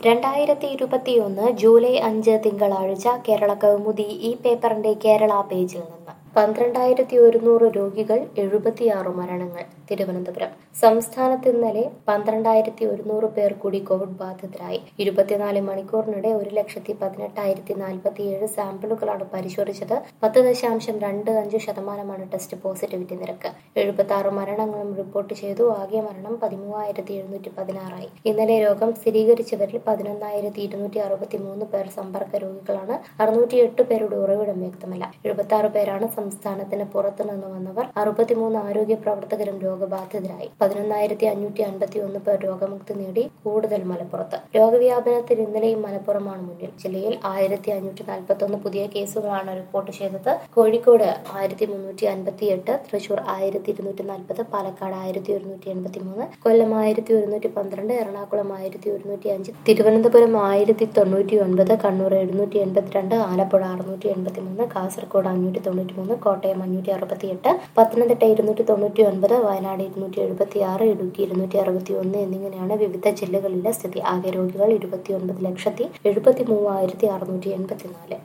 രണ്ടായിരത്തി ഇരുപത്തിയൊന്ന് ജൂലൈ അഞ്ച് തിങ്കളാഴ്ച കേരള കൗമുദി ഈ പേപ്പറിന്റെ കേരള പേജിൽ നിന്ന് പന്ത്രണ്ടായിരത്തി ഒരുന്നൂറ് രോഗികൾ എഴുപത്തിയാറ് മരണങ്ങൾ തിരുവനന്തപുരം സംസ്ഥാനത്ത് ഇന്നലെ പന്ത്രണ്ടായിരത്തി ഒരുന്നൂറ് പേർ കൂടി കോവിഡ് ബാധിതരായി ഇരുപത്തിനാല് മണിക്കൂറിനിടെ ഒരു ലക്ഷത്തി പതിനെട്ടായിരത്തി നാൽപ്പത്തിയേഴ് സാമ്പിളുകളാണ് പരിശോധിച്ചത് പത്ത് ദശാംശം രണ്ട് അഞ്ച് ശതമാനമാണ് ടെസ്റ്റ് പോസിറ്റിവിറ്റി നിരക്ക് എഴുപത്തി ആറ് മരണങ്ങളും റിപ്പോർട്ട് ചെയ്തു ആകെ മരണം പതിമൂവായിരത്തി എഴുന്നൂറ്റി പതിനാറായി ഇന്നലെ രോഗം സ്ഥിരീകരിച്ചവരിൽ പതിനൊന്നായിരത്തി ഇരുന്നൂറ്റി അറുപത്തി മൂന്ന് പേർ സമ്പർക്ക രോഗികളാണ് അറുന്നൂറ്റി എട്ട് പേരുടെ ഉറവിടം വ്യക്തമല്ല എഴുപത്തി ആറ് പേരാണ് സംസ്ഥാനത്തിന് പുറത്തുനിന്ന് വന്നവർ അറുപത്തിമൂന്ന് ആരോഗ്യ പ്രവർത്തകരും രോഗബാധിതരായി പതിനൊന്നായിരത്തി അഞ്ഞൂറ്റി അൻപത്തി ഒന്ന് പേർ രോഗമുക്തി നേടി കൂടുതൽ മലപ്പുറത്ത് രോഗവ്യാപനത്തിൽ ഇന്നലെയും മലപ്പുറമാണ് മുന്നിൽ ജില്ലയിൽ ആയിരത്തി അഞ്ഞൂറ്റി നാൽപ്പത്തി ഒന്ന് പുതിയ കേസുകളാണ് റിപ്പോർട്ട് ചെയ്തത് കോഴിക്കോട് ആയിരത്തി മുന്നൂറ്റി അൻപത്തി എട്ട് തൃശൂർ ആയിരത്തി ഇരുന്നൂറ്റി നാൽപ്പത് പാലക്കാട് ആയിരത്തി ഒരുന്നൂറ്റി എൺപത്തി മൂന്ന് കൊല്ലം ആയിരത്തി ഒരുന്നൂറ്റി പന്ത്രണ്ട് എറണാകുളം ആയിരത്തി ഒരുന്നൂറ്റി അഞ്ച് തിരുവനന്തപുരം ആയിരത്തി തൊണ്ണൂറ്റി ഒൻപത് കണ്ണൂർ എഴുന്നൂറ്റി എൺപത്തിരണ്ട് ആലപ്പുഴ അറുന്നൂറ്റി എൺപത്തി മൂന്ന് കാസർഗോഡ് അഞ്ഞൂറ്റി തൊണ്ണൂറ്റി മൂന്ന് കോട്ടയം അഞ്ഞൂറ്റി അറുപത്തി എട്ട് പത്തനംതിട്ട ഇരുന്നൂറ്റി തൊണ്ണൂറ്റി ഒൻപത് വയനാട് ഇരുന്നൂറ്റി എഴുപത്തി ആറ് ഇടുക്കി ഇരുന്നൂറ്റി അറുപത്തി ഒന്ന് എന്നിങ്ങനെയാണ് വിവിധ ജില്ലകളിലെ സ്ഥിതി ആകെ രോഗികൾ ഇരുപത്തി ഒൻപത് ലക്ഷത്തി എഴുപത്തി മൂവായിരത്തി അറുന്നൂറ്റി എൺപത്തിനാല്